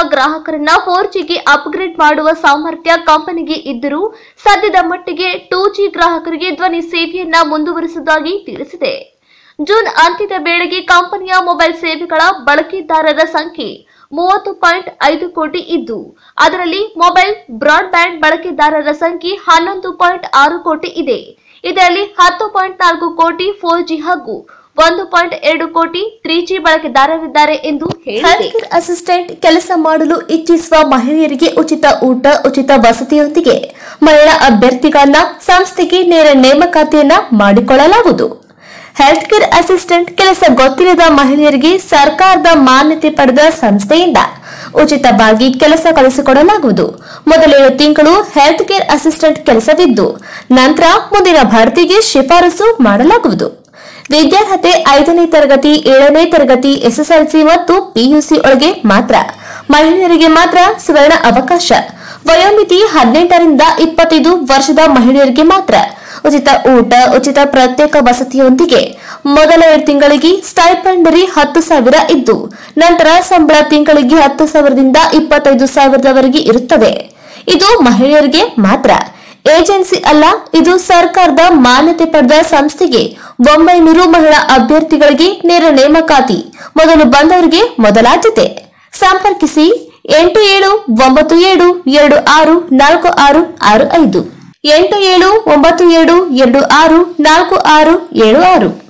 ಗ್ರಾಹಕರನ್ನ four ಜಿಗೆ upgrade ಮಾಡುವ ಸಾಮರ್ಥ್ಯ ಕಂಪನಿಗೆ ಇದ್ದರೂ ಸದ್ಯದ ಮಟ್ಟಿಗೆ ಟೂ ಜಿ ಗ್ರಾಹಕರಿಗೆ ಧ್ವನಿ ಸೇವೆಯನ್ನ ಮುಂದುವರಿಸುವುದಾಗಿ ತಿಳಿಸಿದೆ ಜೂನ್ ಅಂತ್ಯದ ವೇಳೆಗೆ ಕಂಪನಿಯ ಮೊಬೈಲ್ ಸೇವೆಗಳ ಬಳಕೆದಾರರ ಸಂಖ್ಯೆ ಮೂವತ್ತು ಪಾಯಿಂಟ್ ಐದು ಕೋಟಿ ಇದ್ದು ಅದರಲ್ಲಿ ಮೊಬೈಲ್ ಬ್ರಾಡ್ಬ್ಯಾಂಡ್ ಬಳಕೆದಾರರ ಸಂಖ್ಯೆ ಹನ್ನೊಂದು ಪಾಯಿಂಟ್ ಆರು ಕೋಟಿ ಇದೆ ಇದರಲ್ಲಿ ಹತ್ತು ಪಾಯಿಂಟ್ ನಾಲ್ಕು ಕೋಟಿ ಫೋರ್ ಜಿ ಹಾಗೂ ಒಂದು ಪಾಯಿಂಟ್ ಎರಡು ಕೋಟಿ ತ್ರೀ ಜಿ ಬಳಕೆದಾರರಿದ್ದಾರೆ ಎಂದು ಹೇಳಿದೆ ಹೆಲ್ತ್ ಅಸಿಸ್ಟೆಂಟ್ ಕೆಲಸ ಮಾಡಲು ಇಚ್ಛಿಸುವ ಮಹಿಳೆಯರಿಗೆ ಉಚಿತ ಊಟ ಉಚಿತ ವಸತಿಯೊಂದಿಗೆ ಮಹಿಳಾ ಅಭ್ಯರ್ಥಿಗಳನ್ನ ಸಂಸ್ಥೆಗೆ ನೇರ ನೇಮಕಾತಿಯನ್ನ ಮಾಡಿಕೊಳ್ಳಲಾಗುವುದು ಹೆಲ್ತ್ ಕೇರ್ ಅಸಿಸ್ಟೆಂಟ್ ಕೆಲಸ ಗೊತ್ತಿಲ್ಲದ ಮಹಿಳೆಯರಿಗೆ ಸರ್ಕಾರದ ಮಾನ್ಯತೆ ಪಡೆದ ಸಂಸ್ಥೆಯಿಂದ ಉಚಿತವಾಗಿ ಕೆಲಸ ಕಳಿಸಿಕೊಡಲಾಗುವುದು ಮೊದಲೇಳು ತಿಂಗಳು ಹೆಲ್ತ್ ಕೇರ್ ಅಸಿಸ್ಟೆಂಟ್ ಕೆಲಸವಿದ್ದು ನಂತರ ಮುಂದಿನ ಭರ್ತಿಗೆ ಶಿಫಾರಸು ಮಾಡಲಾಗುವುದು ವಿದ್ಯಾರ್ಹತೆ ಐದನೇ ತರಗತಿ ಏಳನೇ ತರಗತಿ ಎಸ್ಎಸ್ಎಲ್ಸಿ ಮತ್ತು ಪಿಯುಸಿ ಒಳಗೆ ಮಾತ್ರ ಮಹಿಳೆಯರಿಗೆ ಮಾತ್ರ ಸುವರ್ಣ ಅವಕಾಶ ವಯೋಮಿತಿ ಹದಿನೆಂಟರಿಂದ ಇಪ್ಪತ್ತೈದು ವರ್ಷದ ಮಹಿಳೆಯರಿಗೆ ಮಾತ್ರ ಉಚಿತ ಊಟ ಉಚಿತ ಪ್ರತ್ಯೇಕ ವಸತಿಯೊಂದಿಗೆ ಮೊದಲ ಎರಡು ತಿಂಗಳಿಗೆ ಸ್ಟೈಪೆಂಡರಿ ಹತ್ತು ಸಾವಿರ ಇದ್ದು ನಂತರ ಸಂಬಳ ತಿಂಗಳಿಗೆ ಹತ್ತು ಸಾವಿರದಿಂದ ಇಪ್ಪತ್ತೈದು ಸಾವಿರದವರೆಗೆ ಇರುತ್ತದೆ ಇದು ಮಹಿಳೆಯರಿಗೆ ಮಾತ್ರ ಏಜೆನ್ಸಿ ಅಲ್ಲ ಇದು ಸರ್ಕಾರದ ಮಾನ್ಯತೆ ಪಡೆದ ಸಂಸ್ಥೆಗೆ ಒಂಬೈನೂರು ಮಹಿಳಾ ಅಭ್ಯರ್ಥಿಗಳಿಗೆ ನೇರ ನೇಮಕಾತಿ ಮೊದಲು ಬಂದವರಿಗೆ ಮೊದಲಾದ್ಯತೆ ಸಂಪರ್ಕಿಸಿ ಎಂಟು ಏಳು ಒಂಬತ್ತು ಏಳು ಎರಡು ಆರು ನಾಲ್ಕು ಆರು ಆರು ಐದು ಎಂಟು ಏಳು ಒಂಬತ್ತು ಏಳು ಎರಡು ಆರು ನಾಲ್ಕು ಆರು ಏಳು ಆರು